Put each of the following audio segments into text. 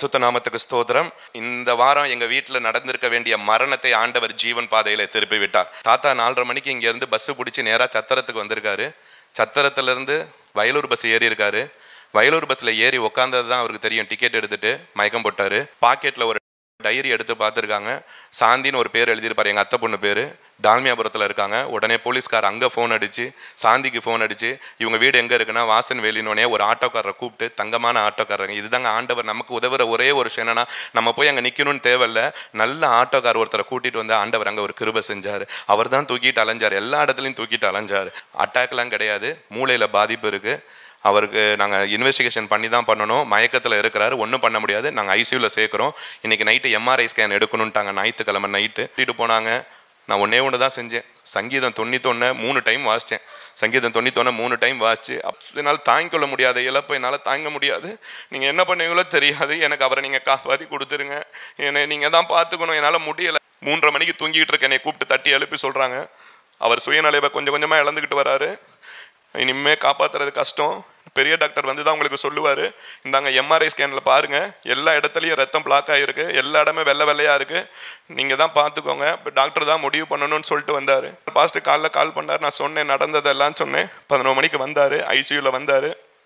பரிசுத்த நாமத்துக்கு ஸ்தோத்திரம் இந்த வாரம் எங்க வீட்டுல நடந்திருக்க வேண்டிய மரணத்தை ஆண்டவர் ஜீவன் பாதையில திருப்பி விட்டார் தாத்தா நாலரை மணிக்கு இங்க இருந்து பஸ் பிடிச்சி நேரா சத்திரத்துக்கு வந்திருக்காரு சத்திரத்துல இருந்து வயலூர் பஸ் ஏறி இருக்காரு வயலூர் பஸ்ல ஏறி உட்காந்தது தான் அவருக்கு தெரியும் டிக்கெட் எடுத்துட்டு மயக்கம் போட்டாரு பாக்கெட்ல ஒரு டைரி எடுத்து பார்த்துருக்காங்க சாந்தின்னு ஒரு பேர் எழுதியிருப்பார் எங்கள் அத்தை பொண்ணு பேர் டால்மியாபுரத்தில் இருக்காங்க உடனே போலீஸ்கார் அங்கே ஃபோன் அடிச்சு சாந்திக்கு ஃபோன் அடிச்சு இவங்க வீடு எங்கே இருக்குன்னா வாசன் வேலினோடனே ஒரு ஆட்டோக்காரரை கூப்பிட்டு தங்கமான ஆட்டோக்காரங்க இதுதாங்க ஆண்டவர் நமக்கு உதவுற ஒரே ஒரு விஷயம் என்னன்னா நம்ம போய் அங்கே நிற்கணும்னு தேவையில்ல நல்ல ஆட்டோக்கார் ஒருத்தரை கூட்டிட்டு வந்து ஆண்டவர் அங்கே ஒரு கிருபை செஞ்சார் அவர் தான் தூக்கிட்டு அலைஞ்சார் எல்லா இடத்துலையும் தூக்கிட்டு அலைஞ்சார் அட்டாக்லாம் கிடையாது மூளையில் பாதிப்பு இருக்குது அவருக்கு நாங்கள் இன்வெஸ்டிகேஷன் பண்ணி தான் பண்ணணும் மயக்கத்தில் இருக்கிறாரு ஒன்றும் பண்ண முடியாது நாங்கள் ஐசியூவில் சேர்க்குறோம் இன்னைக்கு நைட்டு எம்ஆர்ஐ ஸ்கேன் எடுக்கணுன்ட்டாங்க ஞாயிற்றுக்கிழமை நைட்டு கூட்டிட்டு போனாங்க நான் ஒன்றே ஒன்று தான் செஞ்சேன் சங்கீதம் தொண்ணூத்தொன்று மூணு டைம் வாசித்தேன் சங்கீதம் தொண்ணூத்தொன்று மூணு டைம் வாசிச்சு அப்ப என்னால் தாங்கிக் கொள்ள முடியாத இழப்பை என்னால் தாங்க முடியாது நீங்கள் என்ன பண்ணுவீங்களோ தெரியாது எனக்கு அவரை நீங்கள் காப்பாற்றி கொடுத்துருங்க என்னை நீங்கள் தான் பார்த்துக்கணும் என்னால் முடியலை மூன்றரை மணிக்கு தூங்கிட்டு இருக்கேன் என்னை கூப்பிட்டு தட்டி எழுப்பி சொல்கிறாங்க அவர் சுயநலைவை கொஞ்சம் கொஞ்சமாக இழந்துக்கிட்டு வராரு இனிமே காப்பாத்துறது கஷ்டம் பெரிய டாக்டர் வந்து தான் உங்களுக்கு சொல்லுவார் இந்தாங்க எம்ஆர்ஐ ஸ்கேனில் பாருங்க எல்லா இடத்துலையும் ரத்தம் பிளாக் ஆகிருக்கு எல்லா இடமே வெள்ளை வெள்ளையாக இருக்கு நீங்கள் தான் பார்த்துக்கோங்க இப்போ டாக்டர் தான் முடிவு பண்ணணும்னு சொல்லிட்டு வந்தார் பாஸ்ட்டு காலைல கால் பண்ணார் நான் சொன்னேன் நடந்ததெல்லாம் சொன்னேன் பதினோரு மணிக்கு வந்தார் ஐசியூவில் வந்தார்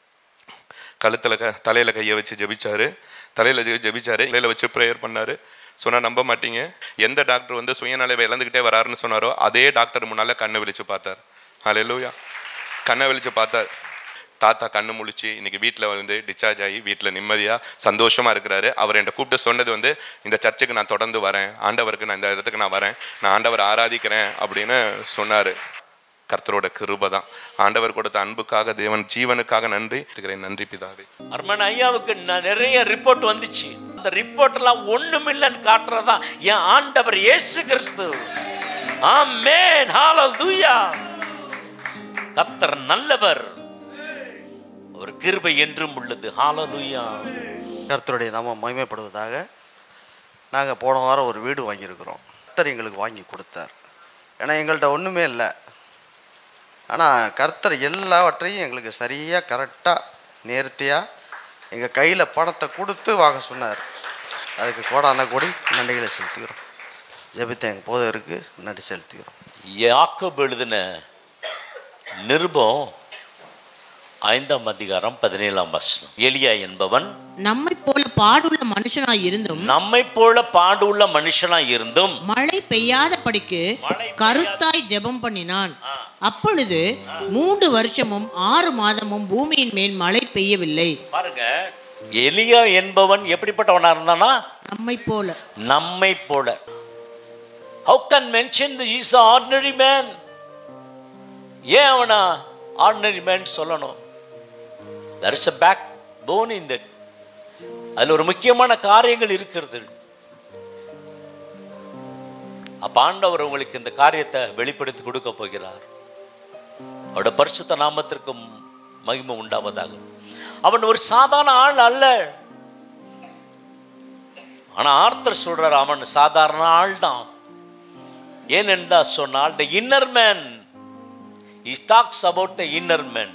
கழுத்தில் க தலையில் கையை வச்சு ஜெபிச்சாரு தலையில் ஜெபிச்சாரு இலையில வச்சு ப்ரேயர் பண்ணாரு சொன்னா நம்ப மாட்டீங்க எந்த டாக்டர் வந்து சுயநலவை இழந்துக்கிட்டே வராருன்னு சொன்னாரோ அதே டாக்டர் முன்னால கண்ணை விழிச்சு பார்த்தார் ஹalleluya கண்ணை விழிச்சு பார்த்தார் தாத்தா கண்ணு முழிச்சு இன்னைக்கு வீட்டில் வந்து டிஸ்சார்ஜ் ஆகி வீட்டில் நிம்மதியாக சந்தோஷமா இருக்கிறாரு அவர் என்கிட்ட கூப்பிட்டு சொன்னது வந்து இந்த சர்ச்சுக்கு நான் தொடர்ந்து வரேன் ஆண்டவருக்கு நான் இந்த இடத்துக்கு நான் வரேன் நான் ஆண்டவர் ஆராதிக்கிறேன் அப்படின்னு சொன்னார் கர்த்தரோட கிருபை தான் ஆண்டவர் கொடுத்த அன்புக்காக தேவன் ஜீவனுக்காக நன்றி நன்றி பிதாவே அர்மன் ஐயாவுக்கு ந- நிறைய ரிப்போர்ட் வந்துச்சு அந்த ரிப்போர்ட்லாம் ஒண்ணுமில்லைன்னு காட்டுறதா என் ஆண்டவர் இயேசு கிறிஸ்து ஆமென் ஹalleluya கர்த்தர் நல்லவர் அவர் கிருபை என்றும் உள்ளது ஹalleluya கர்த்தருடைய நாம மகிமைப்படுவதாக நாங்கள் போன வாரம் ஒரு வீடு வாங்கியிருக்கிறோம் கர்த்தர் எங்களுக்கு வாங்கி கொடுத்தார் ஏன்னா எங்கள்கிட்ட ஒன்றுமே இல்லை ஆனால் கர்த்தர் எல்லாவற்றையும் எங்களுக்கு சரியாக கரெக்டாக நேர்த்தியாக எங்கள் கையில் பணத்தை கொடுத்து வாங்க சொன்னார் அதுக்கு கோடான கோடி நன்றிகளை செலுத்துகிறோம் ஜெபித்த எங்கள் போதவருக்கு நன்றி செலுத்துகிறோம் யாக்கோபு எழுதின நிருபம் ஐந்தாம் அதிகாரம் பதினேழாம் வசனம் எலியா என்பவன் நம்மை போல பாடுள்ள மனுஷனாய் இருந்தும் நம்மை போல பாடுள்ள மனுஷனாய் இருந்தும் மழை பெய்யாதபடிக்கு கருத்தாய் ஜெபம் பண்ணினான் அப்பொழுது மூன்று வருஷமும் ஆறு மாதமும் பூமியின் மேல் மழை பெய்யவில்லை பாருங்க எலியா என்பவன் எப்படிப்பட்டவனா இருந்தானா நம்மை போல நம்மை போல how can mention the is ordinary man ஏன் அவனா ஆர்டினரி மேன் சொல்லணும் there is a backbone in that அதில் ஒரு முக்கியமான காரியங்கள் இருக்கிறது அப்ப ஆண்டவர் உங்களுக்கு இந்த காரியத்தை வெளிப்படுத்தி கொடுக்க போகிறார் அவருடைய பரிசுத்த நாமத்திற்கு மகிமை உண்டாவதாக அவன் ஒரு சாதாரண ஆள் அல்ல ஆனா ஆர்த்தர் சொல்றார் அவன் சாதாரண ஆள் தான் ஏனென்றா சொன்னால் the inner man he talks about the inner man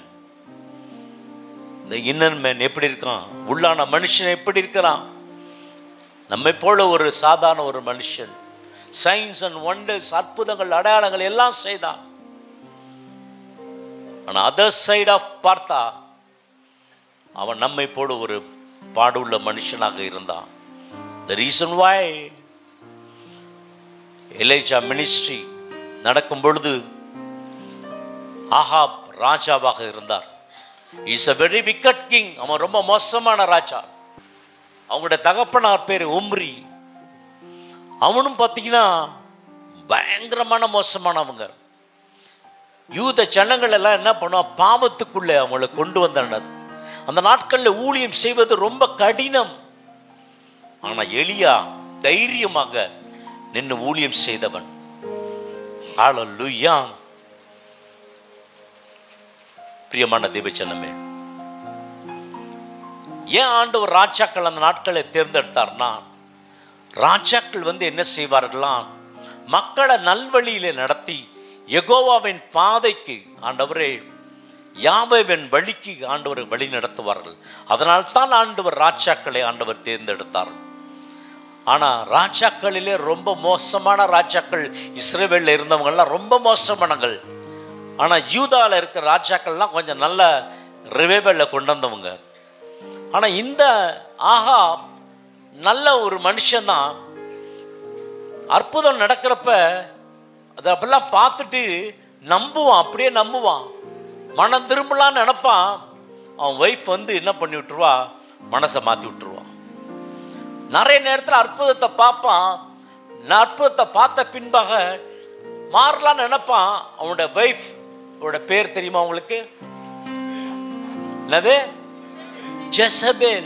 the inner man எப்படி இருக்கான் உள்ளான மனுஷன் எப்படி இருக்கிறான் நம்மை போல ஒரு சாதாரண ஒரு மனுஷன் சயின்ஸ் அண்ட் ஒண்டர்ஸ் அற்புதங்கள் அடையாளங்கள் எல்லாம் செய்தான் ஆனா அதர் சைடு ஆஃப் பார்த்தா அவன் நம்மை போல ஒரு பாடுள்ள மனுஷனாக இருந்தான் த ரீசன் வாய் எலேஜா மினிஸ்ட்ரி நடக்கும் பொழுது ஆஹாப் ராஜாவாக இருந்தார் is a very wicked king அவன் ரொம்ப மோசமான ராஜா அவங்களுடைய தகப்பனார் பேர் உம்ரி அவனும் பார்த்தீங்கன்னா பயங்கரமான மோசமானவங்க யூத ஜனங்கள் எல்லாம் என்ன பண்ணுவான் பாவத்துக்குள்ளே அவங்கள கொண்டு வந்தனது அந்த நாட்களில் ஊழியம் செய்வது ரொம்ப கடினம் ஆனா எலியா தைரியமாக நின்று ஊழியம் செய்தவன் ஹalleluya பிரியமான தேவச்சனமே ஏன் ஆண்டவர் ராஜாக்கள் அந்த நாட்களை தேர்ந்தெடுத்தார்னா ராஜாக்கள் வந்து என்ன செய்வார்களாம் மக்களை நல்வழியிலே நடத்தி யெகோவாவின் பாதைக்கு ஆண்டவரே யாவைவன் வழிக்கு ஆண்டவர் வழி நடத்துவார்கள் அதனால் தான் ஆண்டவர் ராஜாக்களை ஆண்டவர் தேர்ந்தெடுத்தார் ஆனால் ராஜாக்களிலே ரொம்ப மோசமான ராஜாக்கள் இஸ்ரேவேலில் இருந்தவங்கெல்லாம் ரொம்ப மோசமானங்கள் ஆனால் யூதாவில் இருக்கிற ராஜாக்கள்லாம் கொஞ்சம் நல்ல ரிவைவலில் கொண்டு வந்தவங்க ஆனால் இந்த ஆஹா நல்ல ஒரு மனுஷன்தான் அற்புதம் நடக்கிறப்ப அதை அப்பெல்லாம் பார்த்துட்டு நம்புவான் அப்படியே நம்புவான் மனம் திரும்பலான்னு நினைப்பான் அவன் ஒய்ஃப் வந்து என்ன பண்ணி விட்டுருவா மனசை மாற்றி விட்டுருவான் நிறைய நேரத்தில் அற்புதத்தை பார்ப்பான் நான் அற்புதத்தை பார்த்த பின்பாக மாறலான்னு நினைப்பான் அவனோட ஒய்ஃப் அவனோட பேர் தெரியுமா உங்களுக்கு என்னது ஜெசபேல்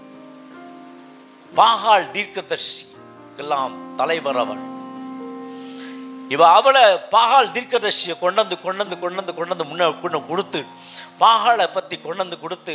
பாகால் தீர்க்கதர்சிக்கெல்லாம் தலைவர் அவள் இவ அவளை பாகால் தீர்க்கதர்சியை கொண்டாந்து கொண்டாந்து கொண்டாந்து கொண்டாந்து முன்ன கொண்டு கொடுத்து பாகாலை பத்தி கொண்டாந்து கொடுத்து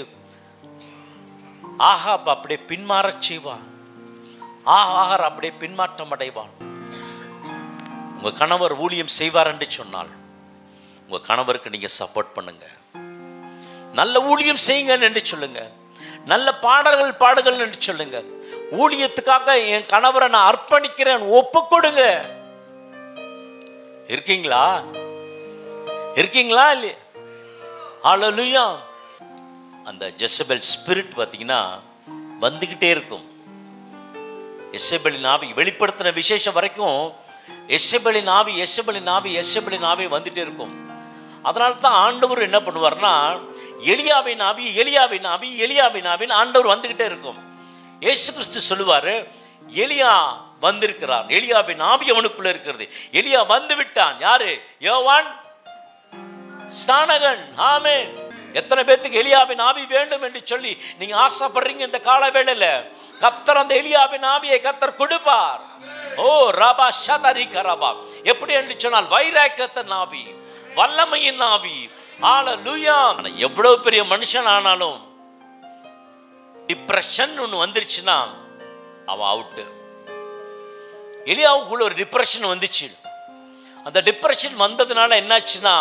ஆகாப் அப்படியே பின்மாறச் செய்வான் ஆகார் அப்படியே பின்மாற்றம் அடைவான் உங்க கணவர் ஊழியம் செய்வார் என்று சொன்னால் உங்க கணவருக்கு நீங்க சப்போர்ட் பண்ணுங்க நல்ல ஊழியம் செய்யுங்க என்று சொல்லுங்க நல்ல பாடல்கள் பாடுகள் என்று சொல்லுங்க ஊழியத்துக்காக என் கணவரை நான் அர்ப்பணிக்கிறேன் ஒப்பு கொடுங்க இருக்கீங்களா இருக்கீங்களா இல்லையா ஹalleluya அந்த ஜெசபெல் ஸ்பிரிட் பார்த்தீங்கன்னா வந்துக்கிட்டே இருக்கும் எஸ்எபெலின் ஆவி வெளிப்படுத்தின விசேஷம் வரைக்கும் எஸ்எபெலின் ஆவி எஸ்எபெலின் ஆவி எஸ்எபெலின் ஆவி வந்துட்டே இருக்கும் அதனால தான் ஆண்டவர் என்ன பண்ணுவார்னா எலியாவின் ஆவி எலியாவின் ஆவி எலியாவின் ஆவின் ஆண்டவர் வந்துக்கிட்டே இருக்கும் இயேசு கிறிஸ்து சொல்லுவார் எலியா வந்திருக்கிறார் எலியாவின் ஆவி அவனுக்குள்ள இருக்கிறது எலியா வந்து விட்டான் யாரு யோவான் ஸ்தானகன் ஆமென் எத்தனை பேத்துக்கு எலியாவின் ஆவி வேண்டும் என்று சொல்லி நீங்க ஆசைப்படுறீங்க இந்த கால வேளையில கத்தர் அந்த எலியாவின் ஆவியை கத்தர் கொடுப்பார் ஓ ரபா ஷதரி கரபா எப்படி என்று சொன்னால் வைராக்கியத்தின் ஆவி வல்லமையின் ஆவி ஆல லூயா எவ்வளவு பெரிய மனுஷன் ஆனாலும் டிப்ரெஷன் ஒன்று வந்துருச்சுன்னா அவன் அவுட்டு எலியாவுக்குள்ள ஒரு டிப்ரெஷன் வந்துச்சு அந்த டிப்ரெஷன் வந்ததுனால என்னாச்சுன்னா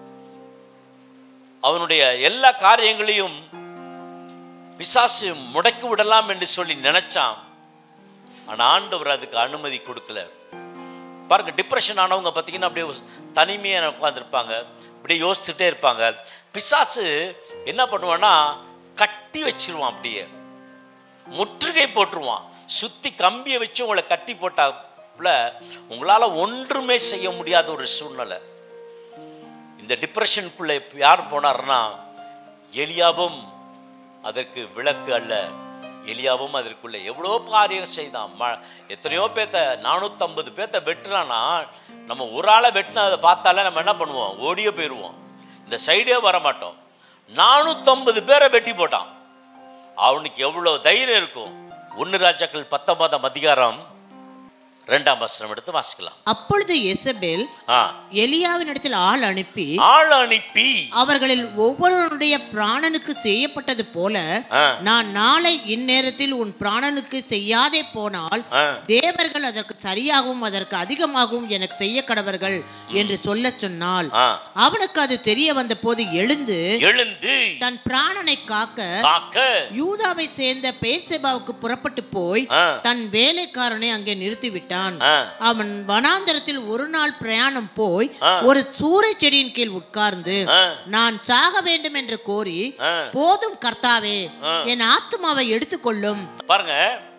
அவனுடைய எல்லா காரியங்களையும் பிசாசு முடக்கி விடலாம் என்று சொல்லி நினைச்சான் ஆனா ஆண்டவர் அதுக்கு அனுமதி கொடுக்கல பாருங்க டிப்ரெஷன் ஆனவங்க பார்த்தீங்கன்னா அப்படியே தனிமையாக உட்காந்துருப்பாங்க அப்படியே யோசிச்சுட்டே இருப்பாங்க பிசாசு என்ன பண்ணுவான்னா கட்டி வச்சிருவான் அப்படியே முற்றுகை போட்டுருவான் சுத்தி கம்பியை வச்சு உங்களை கட்டி போட்டாப்புல உங்களால ஒன்றுமே செய்ய முடியாத ஒரு சூழ்நிலை இந்த டிப்ரெஷனுக்குள்ளே யார் போனார்னா எலியாவும் அதற்கு விளக்கு அல்ல எலியாவும் அதற்குள்ள எவ்வளோ காரியம் செய்தான் ம எத்தனையோ பேத்த நானூற்றம்பது பேத்த வெட்டுறானா நம்ம ஒரு ஆளை வெட்டினதை பார்த்தாலே நம்ம என்ன பண்ணுவோம் ஓடியே போயிடுவோம் இந்த சைடே வர மாட்டோம் நானூற்றம்பது பேரை வெட்டி போட்டான் அவனுக்கு எவ்வளோ தைரியம் இருக்கும் ஒன்று ராஜாக்கள் பத்தொன்பதாம் அதிகாரம் ரெண்டாம் வசனம் எடுத்து வாசிக்கலாம் அப்பொழுது எசபேல் ஆ எலியாவினிடத்தில் ஆள் அனுப்பி ஆள் அனுப்பி அவர்களில் ஒவ்வொருவனுடைய பிராணனுக்கு செய்யப்பட்டது போல ஆ. நான் நாளை இந்நேரத்தில் உன் பிராணனுக்கு செய்யாதே போனால் ஆ. தேவர்கள் அதற்கு சரியாகவும் அதற்கு அதிகமாகவும் எனக்கு செய்ய கடவர்கள் என்று சொல்ல சொன்னால் ஆ அவனுக்கு அது தெரிய வந்த போது எழுந்து எழுந்து தன் பிராணனை காக்க காக்க யூதாவை சேர்ந்த பேர்செபாவுக்கு புறப்பட்டு போய் ஆ. தன் வேலைக்காரனை அங்கே நிறுத்திவிட்டான் ஆ. அவன் வனாந்தரத்தில் ஒரு நாள் பிரயாணம் போய் ஆ. ஒரு சூறை செடியின் கீழ் உட்கார்ந்து ஆ. நான் சாக வேண்டும் என்று கோரி ஆ. போதும் கர்த்தாவே ஆ. என் ஆத்துமாவை எடுத்துக்கொள்ளும் பாருங்க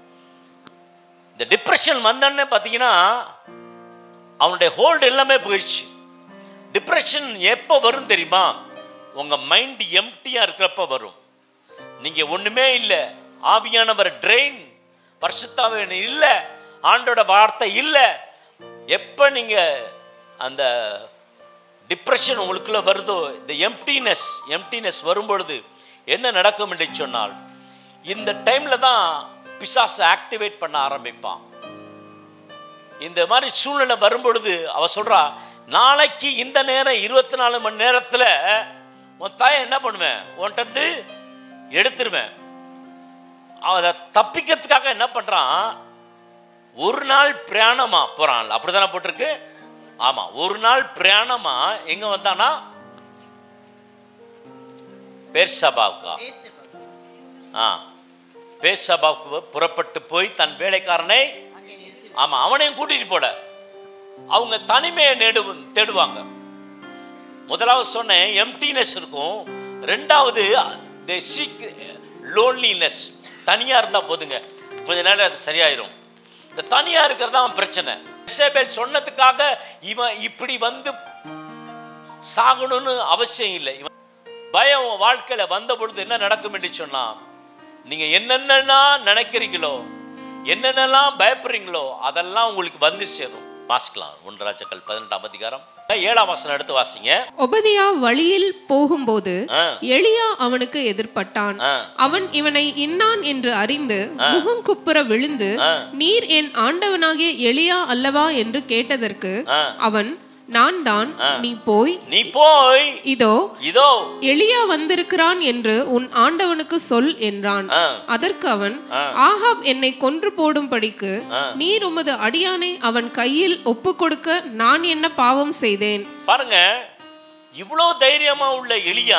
இந்த டிப்ரெஷன் வந்தோடனே பார்த்தீங்கன்னா அவனுடைய ஹோல்டு எல்லாமே போயிடுச்சு டிப்ரெஷன் எப்போ வரும் தெரியுமா உங்க மைண்ட் எம்டியாக இருக்கிறப்ப வரும் நீங்க ஒண்ணுமே இல்லை ஆவியானவர் ட்ரெயின் பரிசுத்தாவின் இல்லை ஆண்டோட வார்த்தை இல்லை எப்போ நீங்க அந்த டிப்ரெஷன் உங்களுக்குள்ள வருதோ இந்த எம்டினஸ் எம்டினஸ் வரும்பொழுது என்ன நடக்கும் என்று சொன்னால் இந்த டைம்ல தான் பிசாசு ஆக்டிவேட் பண்ண ஆரம்பிப்பான் இந்த மாதிரி சூழ்நிலை வரும்பொழுது அவ சொல்றா நாளைக்கு இந்த நேரம் இருபத்தி நாலு மணி நேரத்துல உன் தாயை என்ன பண்ணுவேன் உன்கிட்ட இருந்து எடுத்துருவேன் அவன் அதை தப்பிக்கிறதுக்காக என்ன பண்றான் ஒரு நாள் பிரயாணமா போறான் அப்படிதானே போட்டிருக்கு ஆமா ஒரு நாள் பிரயாணமா எங்க வந்தானா பேர்சபாவுக்கா ஆ பேர்சபாவுக்கு புறப்பட்டு போய் தன் வேலைக்காரனை ஆமா அவனையும் கூட்டிட்டு போல அவங்க தனிமையை நேடு தேடுவாங்க முதலாவது சொன்னேன் எம்டினஸ் இருக்கும் ரெண்டாவது தே சீக் லோன்லினஸ் தனியாக இருந்தால் போதுங்க கொஞ்ச நேரம் அது சரியாயிரும் இந்த தனியாக இருக்கிறது தான் பிரச்சனை இசபேல் சொன்னதுக்காக இவன் இப்படி வந்து சாகணும்னு அவசியம் இல்லை இவன் பயம் உன் வாழ்க்கையில் வந்த பொழுது என்ன நடக்கும் என்று சொன்னா நீங்கள் என்னென்னலாம் நினைக்கிறீங்களோ என்னென்னலாம் பயப்படுறீங்களோ அதெல்லாம் உங்களுக்கு வந்து சேரும் வாசிக்கலாம் ஒன்று ராஜாக்கள் பதினெட்டாம் அதிகாரம் ஏழாம் வசனம் எடுத்து வாசிங்க ஒபதியா வழியில் போகும்போது ஆ. எலியா அவனுக்கு எதிர்ப்பட்டான் ஆ. அவன் இவனை இன்னான் என்று அறிந்து முகங்குப்புற விழுந்து நீர் என் ஆண்டவனாகிய எலியா அல்லவா என்று கேட்டதற்கு ஆ. அவன் நான் தான் நீ போய் நீ போய் இதோ இதோ எலியா வந்திருக்கிறான் என்று உன் ஆண்டவனுக்கு சொல் என்றான் ஆ. அதற்கு அவன் ஆகாப் என்னை கொன்று போடும்படிக்கு நீர் உமது அடியானை அவன் கையில் ஒப்பு கொடுக்க நான் என்ன பாவம் செய்தேன் பாருங்க இவ்வளோ தைரியமா உள்ள எலியா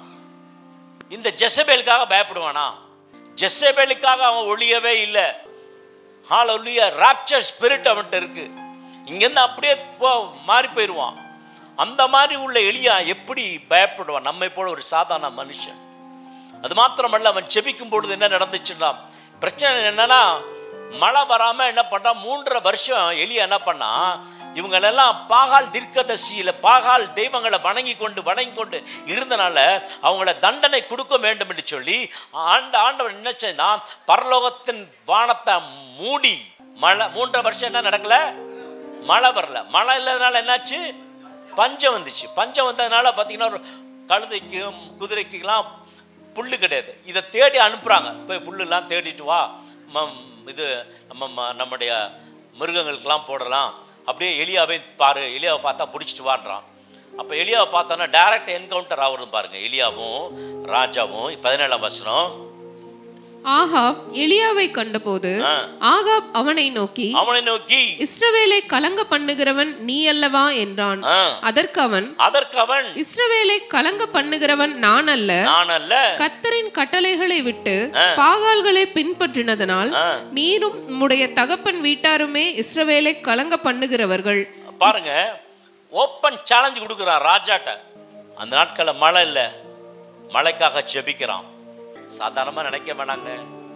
இந்த ஜெசபேலுக்காக பயப்படுவானா ஜெசபேலுக்காக அவன் ஒழியவே இல்லை ஹாலொல்லிய ராப்சர் ஸ்பிரிட் அவன்கிட்ட இருக்கு இங்கேருந்து அப்படியே போ மாறி போயிடுவான் அந்த மாதிரி உள்ள எலியா எப்படி பயப்படுவான் நம்மை போல ஒரு சாதாரண மனுஷன் அது மாத்திரமல்ல அவன் செபிக்கும் பொழுது என்ன நடந்துச்சுன்னா பிரச்சனை என்னன்னா மழை வராம என்ன பண்றான் மூன்றரை வருஷம் எலியா என்ன பண்ணா இவங்களெல்லாம் பாகால் தீர்க்கதர்சியில பாகால் தெய்வங்களை வணங்கி கொண்டு வணங்கி கொண்டு இருந்தனால அவங்கள தண்டனை கொடுக்க வேண்டும் என்று சொல்லி ஆண்ட ஆண்டவர் என்ன செய்தான் பரலோகத்தின் வானத்தை மூடி மழை மூன்றரை வருஷம் என்ன நடக்கல மழை வரல மழை இல்லாதனால என்னாச்சு பஞ்சம் வந்துச்சு பஞ்சம் வந்ததுனால பார்த்தீங்கன்னா ஒரு கழுதைக்கும் குதிரைக்குலாம் புல்லு கிடையாது இதை தேடி அனுப்புகிறாங்க போய் புல்லுலாம் தேடிட்டு வா ம- இது நம்ம ம- நம்முடைய மிருகங்களுக்கெல்லாம் போடலாம் அப்படியே எலியாவை பாரு எலியாவை பார்த்தா பிடிச்சிட்டு வான்றான் அப்போ எலியாவை பார்த்தோன்னா டைரக்ட் என்கவுண்டர் ஆகுறது பாருங்க எலியாவும் ராஜாவும் பதினேழாம் வசனம் ஆகாப் எலியாவை கண்டபோது ஆ. ஆகாப் அவனை நோக்கி அவனை நோக்கி இஸ்ரவேலை கலங்க பண்ணுகிறவன் நீ அல்லவா என்றான் ஆ. அதற்கு அவன் அதற்கு அவன் இஸ்ரவேலை கலங்க பண்ணுகிறவன் நான் அல்ல நான் அல்ல கத்தரின் கட்டளைகளை விட்டு பாகால்களை பின்பற்றினதனால் நீரும் உம்முடைய தகப்பன் வீட்டாருமே இஸ்ரவேலை கலங்க பண்ணுகிறவர்கள் பாருங்க ஓப்பன் சேலஞ்சு கொடுக்குறான் ராஜாட்ட அந்த நாட்களில் மழை இல்லை மழைக்காக ஜெபிக்கிறான் சாதாரணமாக நினைக்க வேணாங்க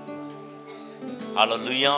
ஹalleluya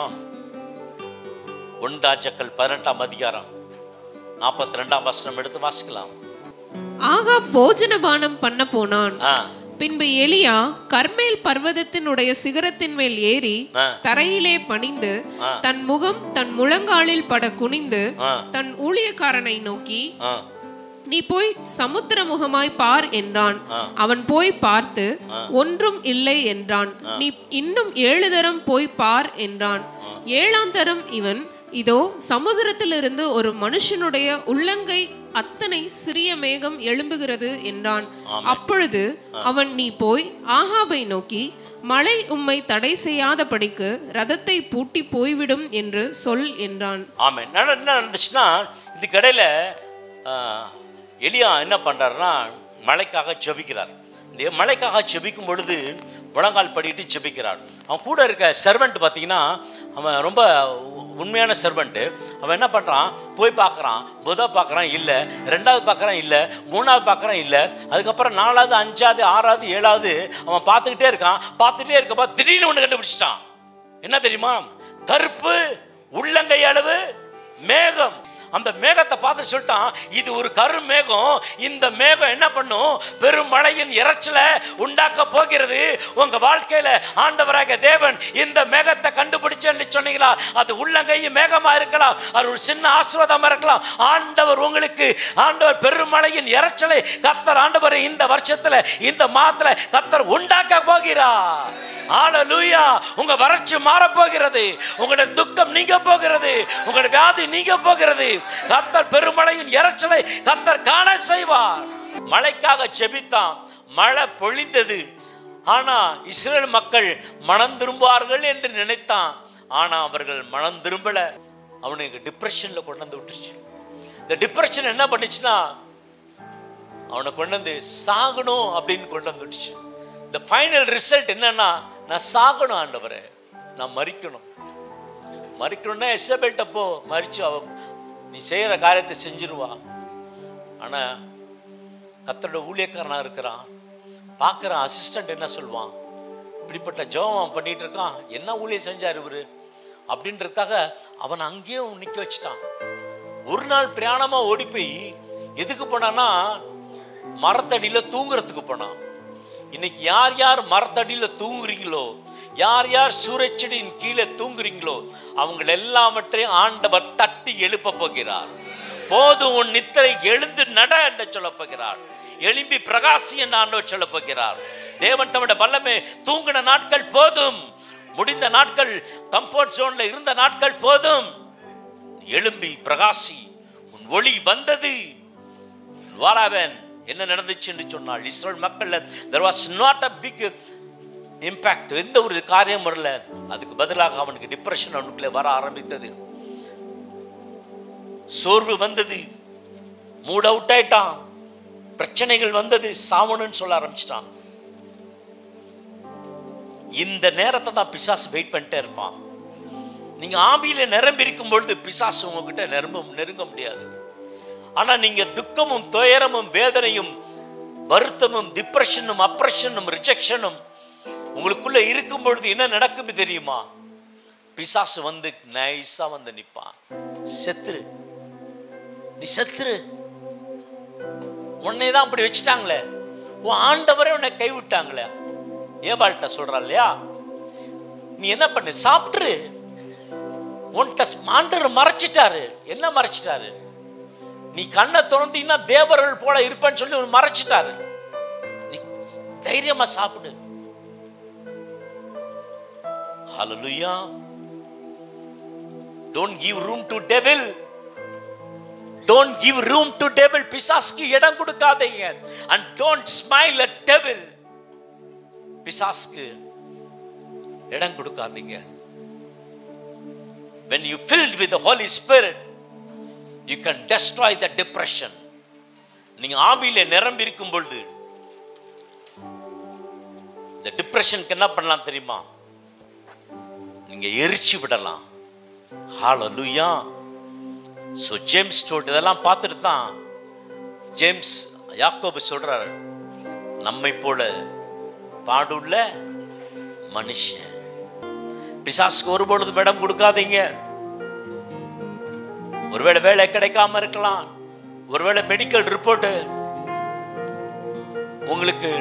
ஒன்றாச்சக்கள் பதினெட்டாம் அதிகாரம் நாற்பத்தி ரெண்டாம் வசனம் எடுத்து வாசிக்கலாம் ஆகாப் போஜன பானம் பண்ண போனான் ஆ பின்பு எலியா கர்மேல் பர்வதத்தினுடைய சிகரத்தின் மேல் ஏறி ஆ. தரையிலே பணிந்து தன் முகம் தன் முழங்காலில் பட குனிந்து ஆ. தன் ஊழியக்காரனை நோக்கி ஆ நீ போய் சமுத்திர முகமாய் பார் என்றான் அவன் போய் பார்த்து ஒன்றும் இல்லை என்றான் நீ இன்னும் ஏழு தரம் போய் பார் என்றான் ஏழாம் தரம் இவன் இதோ சமுத்திரத்திலிருந்து ஒரு மனுஷனுடைய உள்ளங்கை அத்தனை சிறிய மேகம் எழும்புகிறது என்றான் அப்பொழுது அவன் நீ போய் ஆகாபை நோக்கி மழை உம்மை தடை செய்யாதபடிக்கு ரதத்தை பூட்டி போய்விடும் என்று சொல் என்றான் ஆமாம் என்ன என்ன நடந்துச்சுன்னா இதுக்கடையில் எலியா என்ன பண்ணுறாருன்னா மழைக்காக ஜெபிக்கிறார் இந்த மழைக்காக ஜெபிக்கும் பொழுது முழங்கால் படிட்டு ஜெபிக்கிறார் அவன் கூட இருக்க சர்வெண்ட் பார்த்தீங்கன்னா அவன் ரொம்ப உ- உண்மையான சர்வெண்ட்டு அவன் என்ன பண்ணுறான் போய் பார்க்குறான் முத பார்க்குறான் இல்லை ரெண்டாவது பார்க்குறான் இல்லை மூணாவது பார்க்குறான் இல்லை அதுக்கப்புறம் நாலாவது அஞ்சாவது ஆறாவது ஏழாவது அவன் பார்த்துக்கிட்டே இருக்கான் பார்த்துட்டே இருக்கப்போ திடீர்னு ஒன்று கண்டுபிடிச்சிட்டான் என்ன தெரியுமா கருப்பு உள்ளங்கை அளவு மேகம் அந்த மேகத்தை பார்த்து சொல்லிட்டான் இது ஒரு கரு மேகம் இந்த மேகம் என்ன பண்ணும் பெரும் மழையின் இறைச்சலை உண்டாக்க போகிறது உங்க வாழ்க்கையில ஆண்டவராக தேவன் இந்த மேகத்தை கண்டுபிடிச்சேன்னு சொன்னீங்களா அது உள்ளங்கையும் மேகமா இருக்கலாம் அது ஒரு சின்ன ஆசீர்வாதமா இருக்கலாம் ஆண்டவர் உங்களுக்கு ஆண்டவர் பெருமழையின் இறைச்சலை கத்தர் ஆண்டவர் இந்த வருஷத்துல இந்த மாதத்துல கத்தர் உண்டாக்க போகிறார் ஹalleluya உங்க வறட்சி மாற போகிறது உங்களுடைய துக்கம் நீங்க போகிறது உங்களுடைய வியாதி நீங்க போகிறது கத்தர் பெருமழையின் இறைச்சலை கத்தர் காண செய்வார் மழைக்காக செபித்தான் மழை பொழிந்தது ஆனா இஸ்ரேல் மக்கள் மனம் திரும்புவார்கள் என்று நினைத்தான் ஆனா அவர்கள் மனம் திரும்பல அவனுக்கு டிப்ரெஷன்ல கொண்டு வந்து விட்டுருச்சு இந்த டிப்ரெஷன் என்ன பண்ணுச்சுன்னா அவனை கொண்டு வந்து சாகணும் அப்படின்னு கொண்டு வந்துடுச்சு இந்த ஃபைனல் ரிசல்ட் என்னன்னா நான் சாகணும் ஆண்டவரே நான் மறிக்கணும் மறிக்கணும்னா எஸ்எபெல்ட்ட போ மறிச்சு அவ நீ செய்கிற காரியத்தை செஞ்சிருவா ஆனால் கத்தரோட ஊழியக்காரனா இருக்கிறான் பார்க்குறான் அசிஸ்டன்ட் என்ன சொல்லுவான் இப்படிப்பட்ட ஜெபம் அவன் பண்ணிட்டு இருக்கான் என்ன ஊழியம் செஞ்சார் இவரு அப்படின்றதுக்காக அவன் அங்கேயே நிற்க வச்சுட்டான் ஒரு நாள் பிரயாணமாக ஓடி போய் எதுக்கு போனான்னா மரத்தடியில் தூங்குறதுக்கு போனான் இன்னைக்கு யார் யார் மரத்தடியில் தூங்குறீங்களோ யார் யார் சூரச்செடியின் கீழே தூங்குறீங்களோ அவங்க எல்லாவற்றையும் ஆண்டவர் தட்டி எழுப்ப போகிறார் போதும் உன் நித்திரை எழுந்து நட என்று சொல்லப் போகிறார் எழும்பி பிரகாசி என்று ஆண்டவர் சொல்லப் போகிறார் தேவன் தம்முடைய வல்லமே தூங்கின நாட்கள் போதும் முடிந்த நாட்கள் கம்ஃபர்ட் ஜோன்ல இருந்த நாட்கள் போதும் எழும்பி பிரகாசி உன் ஒளி வந்தது வாராவன் என்ன நடந்துச்சு என்று சொன்னால் இஸ்ரேல் மக்கள்ல there was not a big impact எந்த ஒரு காரியம் வரல அதுக்கு பதிலாக அவனுக்கு டிப்ரெஷன் அவனுக்குள்ளே வர ஆரம்பித்தது சோர்வு வந்தது மூட் அவுட் ஆயிட்டான் பிரச்சனைகள் வந்தது சாவணும்னு சொல்ல ஆரம்பிச்சிட்டான் இந்த நேரத்தை தான் பிசாசு வெயிட் பண்ணிட்டே இருப்பான் நீங்க ஆவியில நிரம்பி இருக்கும் பொழுது பிசாசு உங்ககிட்ட நெருங்க நெருங்க முடியாது ஆனா நீங்க துக்கமும் துயரமும் வேதனையும் வருத்தமும் டிப்ரெஷனும் அப்ரெஷனும் ரிஜெக்ஷனும் உங்களுக்குள்ள இருக்கும் பொழுது என்ன நடக்கும் தெரியுமா பிசாசு வந்து நைஸா வந்து நிப்பான் செத்துரு நீ செத்துரு உன்னை தான் அப்படி வச்சுட்டாங்களே உன் ஆண்டவரே உன்னை கைவிட்டாங்களே ஏபாள்கிட்ட சொல்றா இல்லையா நீ என்ன பண்ணு சாப்பிட்டுரு உன்கிட்ட ஆண்டவர் மறைச்சிட்டாரு என்ன மறைச்சிட்டாரு நீ கண்ணை திறந்தீங்கன்னா தேவர்கள் போல இருப்பேன்னு சொல்லி உன்னை மறைச்சிட்டாரு நீ தைரியமா சாப்பிடு ஹalleluya don't give room to devil don't give room to devil பிசாசுக்கு இடம் கொடுக்காதீங்க and don't smile at devil பிசாசுக்கு இடம் கொடுக்காதீங்க when you filled with the holy spirit you can destroy the depression நீங்க ஆவியில நிரம்பி இருக்கும் பொழுது இந்த டிப்ரெஷனுக்கு என்ன பண்ணலாம் தெரியுமா நீங்க எரிச்சு விடலாம் ஹalleluya ஸோ ஜேம்ஸ் ஸ்டோட் இதெல்லாம் பார்த்துட்டு தான் ஜேம்ஸ் யாக்கோபு சொல்றாரு நம்மை போல பாடுள்ள மனுஷன் பிசாசுக்கு ஒரு பொழுதும் இடம் கொடுக்காதீங்க ஒருவேளை வேலை கிடைக்காம இருக்கலாம் ஒருவேளை மெடிக்கல் ரிப்போர்ட்டு உங்களுக்கு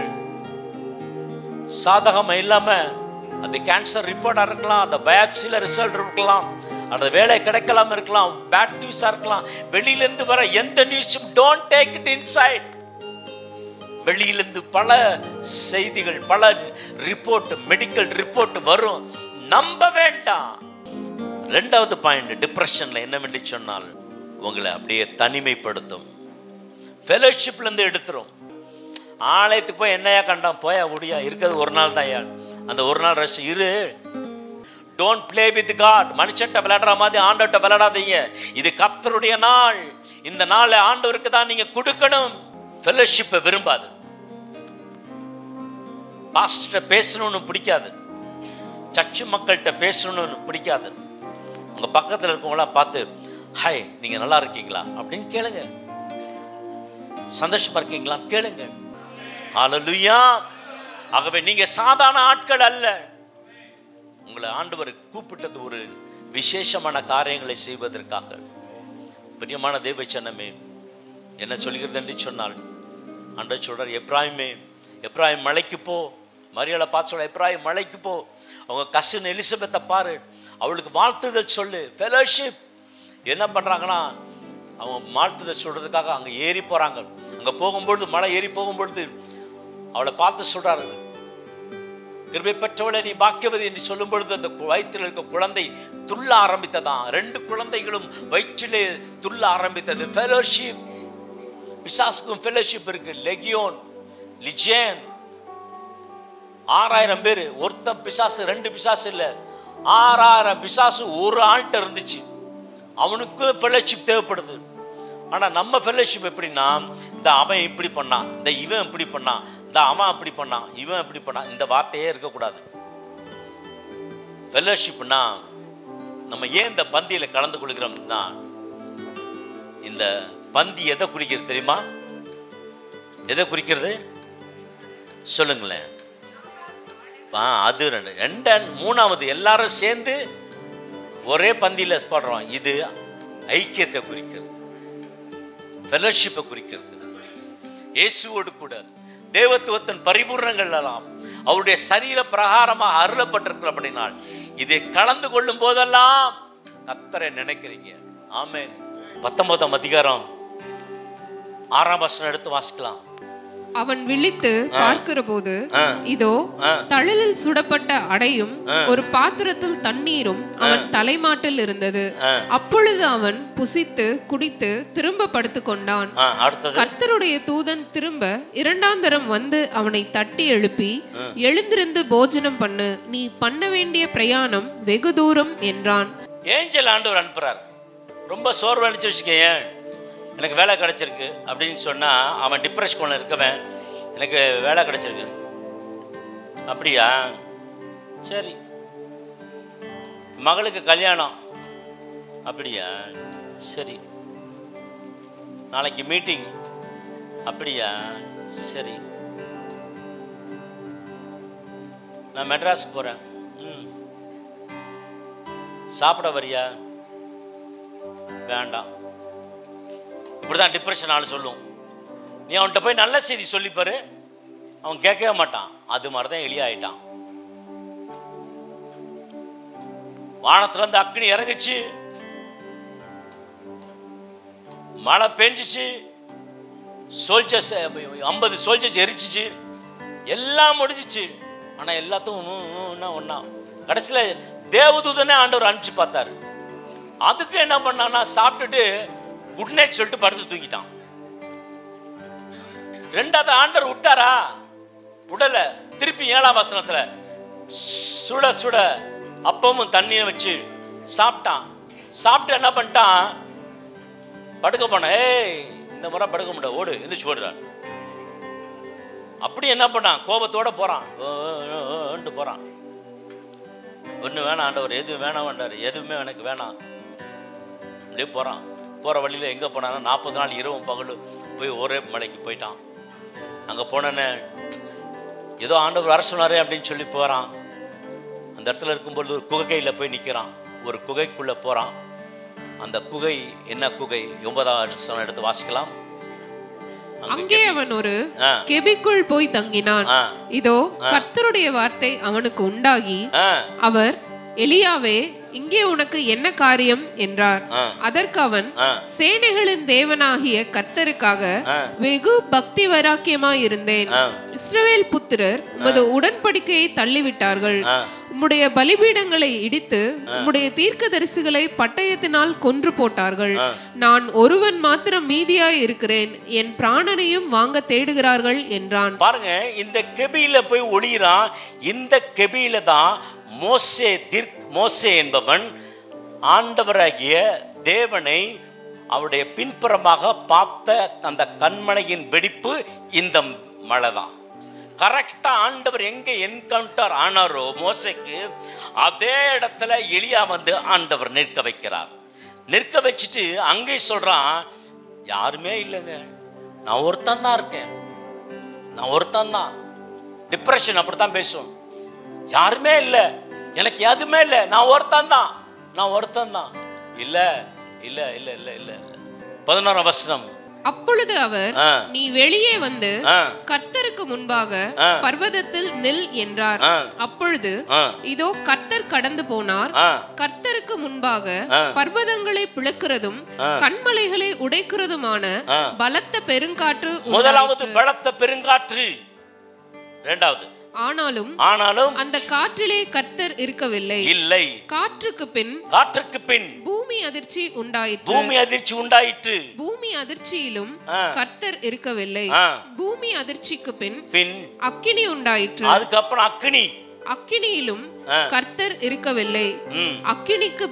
சாதகம் இல்லாம அது கேன்சர் ரிப்போர்ட்டாக இருக்கலாம் அந்த பயாப்சியில் ரிசல்ட் இருக்கலாம் அந்த வேலை கிடைக்கலாம் இருக்கலாம் பேட் நியூஸாக இருக்கலாம் வெளியிலேருந்து வர எந்த நியூஸும் டோன்ட் டேக் இட் இன்சைட் வெளியிலிருந்து பல செய்திகள் பல ரிப்போர்ட் மெடிக்கல் ரிப்போர்ட் வரும் நம்ப வேண்டாம் ரெண்டாவது பாயிண்ட் டிப்ரெஷன்ல என்னவென்று சொன்னால் உங்களை அப்படியே தனிமைப்படுத்தும் ஃபெலோஷிப்ல இருந்து எடுத்துரும் ஆலயத்துக்கு போய் என்னையா கண்டான் போயா முடியா இருக்கிறது ஒரு நாள் தான் அந்த ஒரு நாள் ரஷ் இரு டோன்ட் ப்ளே வித் காட் மனுஷன்ட்ட விளையாடுற மாதிரி ஆண்டவர்கிட்ட விளையாடாதீங்க இது கர்த்தருடைய நாள் இந்த நாளை ஆண்டவருக்கு தான் நீங்க கொடுக்கணும் ஃபெலோஷிப்பை விரும்பாது பாஸ்டர்கிட்ட பேசணும்னு பிடிக்காது சர்ச்சு மக்கள்கிட்ட பேசணும்னு பிடிக்காது உங்க பக்கத்தில் இருக்கவங்களாம் பார்த்து ஹாய் நீங்க நல்லா இருக்கீங்களா அப்படின்னு கேளுங்க சந்தோஷமா இருக்கீங்களா கேளுங்க ஹalleluya ஆகவே நீங்க சாதாரண ஆட்கள் அல்ல உங்களை ஆண்டவர் கூப்பிட்டது ஒரு விசேஷமான காரியங்களை செய்வதற்காக பிரியமான தேவச்சனமே என்ன சொல்கிறது என்று சொன்னால் ஆண்டவர் சொல்றார் எப்ராஹிமே எப்ராஹிம் மலைக்கு போ மரியாதை பார்த்து சொல்ல எப்ராஹிம் மலைக்கு போ அவங்க கசின் எலிசபெத்தை பாரு அவளுக்கு வாழ்த்துதல் சொல்லு ஃபெலோஷிப் என்ன பண்ணுறாங்கன்னா அவங்க வாழ்த்துதல் சொல்கிறதுக்காக அங்கே ஏறி போகிறாங்க அங்கே போகும்பொழுது மலை ஏறி போகும்பொழுது அவளை பார்த்து சொல்கிறாரு கிருபை பெற்றவளை நீ பாக்கியவதி என்று சொல்லும் பொழுது அந்த கு- வயிற்றில் இருக்க குழந்தை துள்ள ஆரம்பித்ததாம் ரெண்டு குழந்தைகளும் வயிற்றிலே துள்ள ஆரம்பித்தது ஃபெலோஷிப் பிசாசுக்கும் ஃபெலோஷிப் இருக்கு லெகியோன் லிஜேன் ஆறாயிரம் பேர் ஒருத்தன் பிசாசு ரெண்டு பிசாசு இல்லை ஆறாயிரம் பிசாசு ஒரு ஆள்கிட்ட இருந்துச்சு அவனுக்கும் ஃபெலோஷிப் தேவைப்படுது ஆனா நம்ம ஃபெல்லோஷிப் எப்படின்னா இந்த அவன் இப்படி பண்ணான் இந்த இவன் இப்படி பண்ணான் இந்த அவன் அப்படி பண்ணான் இவன் இப்படி பண்ணான் இந்த வார்த்தையே இருக்கக்கூடாது ஃபெல்லோஷிப்னா நம்ம ஏன் இந்த பந்தியில கலந்து கொள்கிறோம்னா இந்த பந்தி எதை குறிக்கிறது தெரியுமா எதை குறிக்கிறது சொல்லுங்களேன் ஆ அது ரெண்டு ரெண்டு மூணாவது எல்லாரும் சேர்ந்து ஒரே பந்தியில் பாடுறோம் இது ஐக்கியத்தை குறிக்கிறது ஃபெலோஷிப்பை குறிக்கிறது இயேசுவோடு கூட தேவத்துவத்தின் பரிபூர்ணங்கள் எல்லாம் அவருடைய சரீர பிரகாரமாக அருளப்பட்டிருக்கிற அப்படினால் இதை கலந்து கொள்ளும் போதெல்லாம் கத்தரை நினைக்கிறீங்க ஆமென் பத்தொன்பதாம் அதிகாரம் ஆறாம் வசனம் எடுத்து வாசிக்கலாம் அவன் விழித்து பார்க்கிறபோது ஆ. இதோ ஆ. தழலில் சுடப்பட்ட அடையும் ஒரு பாத்திரத்தில் தண்ணீரும் அவன் தலைமாட்டில் இருந்தது அப்பொழுது அவன் புசித்து குடித்து திரும்ப படுத்துக் கொண்டான் ஆ, அடுத்தது கர்த்தருடைய தூதன் திரும்ப இரண்டாம் தரம் வந்து அவனை தட்டி எழுப்பி எழுந்திருந்து போஜனம் பண்ணு நீ பண்ண வேண்டிய பிரயாணம் வெகு தூரம் என்றான் ஏஞ்சல் ஆண்டவர் அனுப்புறார் ரொம்ப சோர்வு அடிச்சு வச்சுக்கேன் எனக்கு வேலை கிடைச்சிருக்கு அப்படின்னு சொன்னா அவன் டிப்ரெஷன் இருக்கவன் எனக்கு வேலை கிடைச்சிருக்கு அப்படியா சரி மகளுக்கு கல்யாணம் அப்படியா சரி நாளைக்கு மீட்டிங் அப்படியா சரி நான் மெட்ராஸ்க்கு போகிறேன் ம் சாப்பிட வரியா வேண்டாம் இப்படிதான் டிப்ரெஷன் ஆள் சொல்லும் நீ அவன்கிட்ட போய் நல்ல செய்தி சொல்லிப்பாரு அவன் கேட்கவே மாட்டான் அது மாதிரி தான் எளியாயிட்டான் வானத்துல இருந்து அக்னி இறங்குச்சு மழை பெஞ்சிச்சு சோல்ஜர்ஸ் ஐம்பது சோல்ஜர்ஸ் எரிச்சிச்சு எல்லாம் முடிஞ்சிச்சு ஆனா எல்லாத்துக்கும் ஒன்றா கடைசியில் தேவதூதனே ஆண்டவர் அனுப்பிச்சு பார்த்தாரு அதுக்கு என்ன பண்ணான்னா சாப்பிட்டுட்டு குட் நைட் சொல்லிட்டு படுத்து தூங்கிட்டான் ரெண்டாவது ஆண்டவர் விட்டாரா விடல திருப்பி ஏழாம் வசனத்துல சுட சுட அப்பமும் தண்ணியை வச்சு சாப்பிட்டான் சாப்பிட்டு என்ன பண்ணிட்டான் படுக்க போனான் ஏய் இந்த முறை படுக்க முடியாது ஓடு எந்திரிச்சு ஓடுறான் அப்படி என்ன பண்ணான் கோபத்தோட போறான் ஓண்டு போறான் ஒன்று வேணாம் ஆண்டவர் எதுவும் வேணாம் வேண்டாரு எதுவுமே எனக்கு வேணாம் அப்படியே போகிறான் போகிற வழியில் எங்கே போனான்னா நாற்பது நாள் இரவும் பகலும் போய் ஒரே மலைக்கு போயிட்டான் அங்கே போனேன்னு ஏதோ ஆண்டவர் வர சொன்னாரே அப்படின்னு சொல்லி போகிறான் அந்த இடத்துல இருக்கும்பொழுது ஒரு குகையில் போய் நிற்கிறான் ஒரு குகைக்குள்ளே போகிறான் அந்த குகை என்ன குகை ஒன்பதாம் வருஷம் எடுத்து வாசிக்கலாம் அங்கே அவன் ஒரு ஆ. கெபிக்குள் போய் தங்கினான் ஆ. இதோ கர்த்தருடைய வார்த்தை அவனுக்கு உண்டாகி ஆ அவர் எலியாவே இங்கே உனக்கு என்ன காரியம் என்றார் ஆ. அதற்கு அவன் ஆ. சேனைகளின் தேவனாகிய கர்த்தருக்காக ஆ. வெகு பக்தி வைராக்கியமாய் இருந்தேன் ஆ. இஸ்ரவேல் புத்திரர் உமது உடன்படிக்கையை தள்ளிவிட்டார்கள் ஆ. உம்முடைய பலிபீடங்களை இடித்து உம்முடைய தீர்க்கதரிசிகளை பட்டயத்தினால் கொன்று போட்டார்கள் நான் ஒருவன் மாத்திரம் மீதியாய் இருக்கிறேன் என் பிராணனையும் வாங்க தேடுகிறார்கள் என்றான் பாருங்க இந்த கெபியில போய் ஒளிகிறான் இந்த கெபியில தான் மோசே தீர்க் மோசே என்பவன் ஆண்டவராகிய தேவனை அவருடைய பின்புறமாக பார்த்த அந்த கண்மலையின் வெடிப்பு இந்த மழை தான் கரெக்டா ஆண்டவர் எங்க என்கவுண்டர் ஆனாரோ மோசைக்கு அதே இடத்துல எலியா வந்து ஆண்டவர் நிற்க வைக்கிறார் நிற்க வச்சுட்டு அங்கே சொல்றான் யாருமே இல்லைங்க நான் ஒருத்தன் தான் இருக்கேன் நான் ஒருத்தன் தான் டிப்ரெஷன் அப்படித்தான் பேசும் யாருமே இல்லை எனக்கு எதுவுமே இல்லை நான் ஒருத்தன் தான் நான் ஒருத்தன் தான் இல்லை இல்லை இல்லை இல்லை இல்லை இல்லை பதினோராம் வசனம் அப்பொழுது அவர் ஆ. நீ வெளியே வந்து ஆ கர்த்தருக்கு முன்பாக ஆ. பர்வதத்தில் நில் என்றார் ஆ. அப்பொழுது ஆ இதோ கர்த்தர் கடந்து போனார் ஆ கர்த்தருக்கு முன்பாக ஆ. பர்வதங்களை பிளக்கிறதும் கண்மலைகளை உடைக்கிறதுமான ஆ. பலத்த பெருங்காற்று முதலாவது உண்டாயிற்று. பலத்த பெருங்காற்று இரண்டாவது ஆனாலும் ஆனாலும் அந்த காற்றிலே கர்த்தர் இருக்கவில்லை இல்லை காற்றுக்கு பின் காற்றுக்கு பின் பூமி அதிர்ச்சி உண்டாயிற்று பூமி அதிர்ச்சி உண்டாயிற்று பூமி அதிர்ச்சியிலும் ஆ. கர்த்தர் இருக்கவில்லை ஆ. பூமி அதிர்ச்சிக்கு பின் பின் அக்கினி உண்டாயிற்று அதுக்கப்புறம் அக்கினி அக்கினியிலும் ஆ. கர்த்தர் இருக்கவில்லை ம் அக்கினிக்கு பின்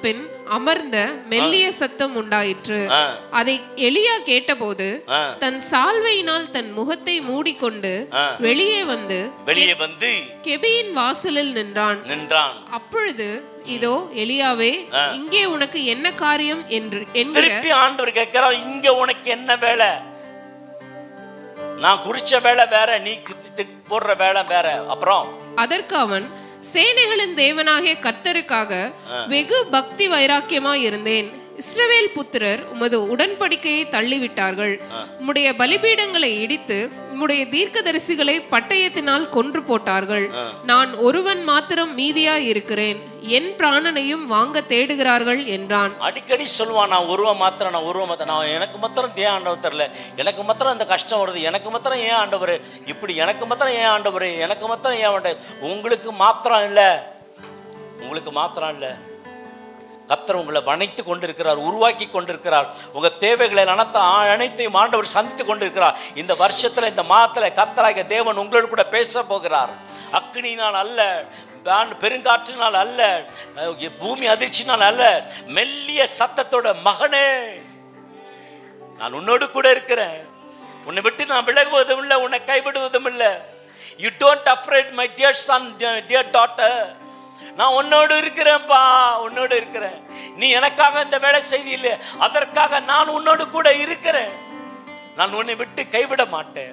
அமர்ந்த மெல்லிய சத்தம் உண்டாயிற்று ஆ. அதை எலியா கேட்டபோது ஆ. தன் சால்வையினால் தன் முகத்தை மூடிக்கொண்டு ஆ. வெளியே வந்து வெளியே வந்து கெபியின் வாசலில் நின்றான் நின்றான் அப்பொழுது இதோ எலியாவே இங்கே உனக்கு என்ன காரியம் என்று என்கிற திருப்பி ஆண்டவர் கேட்கிறார் இங்க உனக்கு என்ன வேலை நான் குறிச்ச வேலை வேற நீ தி- தி- போடுற வேலை வேற அப்புறம் அதற்கு அவன் சேனைகளின் தேவனாகிய கர்த்தருக்காக வெகு பக்தி வைராக்கியமாய் இருந்தேன் இஸ்ரவேல் புத்திரர் உமது உடன்படிக்கையை தள்ளிவிட்டார்கள் உம்முடைய பலிபீடங்களை இடித்து உம்முடைய தீர்க்கதரிசிகளை பட்டயத்தினால் கொன்று போட்டார்கள் நான் ஒருவன் மாத்திரம் மீதியாய் இருக்கிறேன் என் பிராணனையும் வாங்க தேடுகிறார்கள் என்றான் அடிக்கடி சொல்லுவான் நான் உருவம் மாத்திரம் நான் உருவம் மாத்திரம் நான் எனக்கு மாத்திரம் ஏன் ஆண்டவர் தெரில எனக்கு மாத்திரம் இந்த கஷ்டம் வருது எனக்கு மாத்திரம் ஏன் ஆண்டவர் இப்படி எனக்கு மாத்திரம் ஏன் ஆண்டவர் எனக்கு மாத்திரம் ஏன் ஆண்டவர் உங்களுக்கு மாத்திரம் இல்லை உங்களுக்கு மாத்திரம் இல்லை கத்தர் உங்களை வணைத்து கொண்டிருக்கிறார் உருவாக்கி கொண்டிருக்கிறார் உங்க தேவைகளை அனைத்த அனைத்தையும் ஆண்டவர் சந்தித்து கொண்டிருக்கிறார் இந்த வருஷத்துல இந்த மாதத்துல கத்தராகிய தேவன் உங்களோடு கூட பேச போகிறார் அக்னியினால் அல்ல பேன் பெருங்காற்றினால் அல்ல அஹ், பூமி அதிர்ச்சினால் அல்ல மெல்லிய சத்தத்தோட மகனே நான் உன்னோடு கூட இருக்கிறேன் உன்னை விட்டு நான் விலகுவதும் இல்லை உன்னை கைவிடுவதும் இல்லை you don't afraid my dear son dear daughter நான் உன்னோடு இருக்கிறேன்ப்பா உன்னோடு இருக்கிறேன் நீ எனக்காக இந்த வேலை செய்தியில்லை அதற்காக நான் உன்னோடு கூட இருக்கிறேன் நான் உன்னை விட்டு கைவிட மாட்டேன்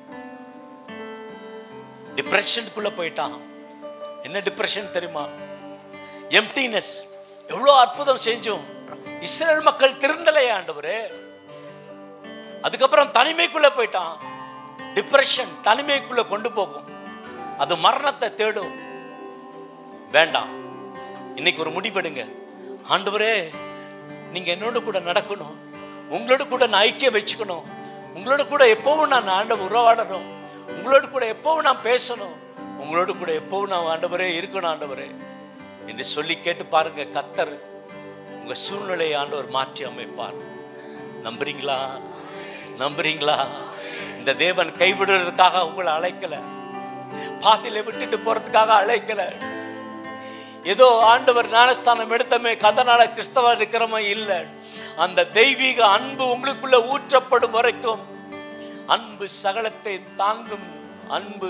டிப்ரெஷனுக்குள்ள போயிட்டான் என்ன டிப்ரெஷன் தெரியுமா எம்டினஸ் எவ்வளோ அற்புதம் செஞ்சோம் இஸ்ரேல் மக்கள் திருந்தலையே ஆண்டவரே அதுக்கப்புறம் தனிமைக்குள்ள போயிட்டான் டிப்ரெஷன் தனிமைக்குள்ள கொண்டு போகும் அது மரணத்தை தேடும் வேண்டாம் இன்னைக்கு ஒரு முடிவெடுங்க ஆண்டவரே நீங்க என்னோட கூட நடக்கணும் உங்களோட கூட நான் ஐக்கியம் வச்சுக்கணும் உங்களோட கூட எப்பவும் நான் ஆண்ட உறவாடணும் உங்களோட கூட எப்பவும் நான் பேசணும் உங்களோட கூட எப்பவும் நான் ஆண்டவரே இருக்கணும் ஆண்டவரே என்று சொல்லி கேட்டு பாருங்க கத்தர் உங்க சூழ்நிலையை ஆண்டவர் மாற்றி அமைப்பார் நம்புறீங்களா நம்புறீங்களா இந்த தேவன் கைவிடுறதுக்காக உங்களை அழைக்கல பாதியில விட்டுட்டு போறதுக்காக அழைக்கல ஏதோ ஆண்டவர் ஞானஸ்தானம் எடுத்தமே கதனால கிறிஸ்தவ இருக்கிறமே இல்லை அந்த தெய்வீக அன்பு உங்களுக்குள்ள ஊற்றப்படும் வரைக்கும் அன்பு சகலத்தை தாங்கும் அன்பு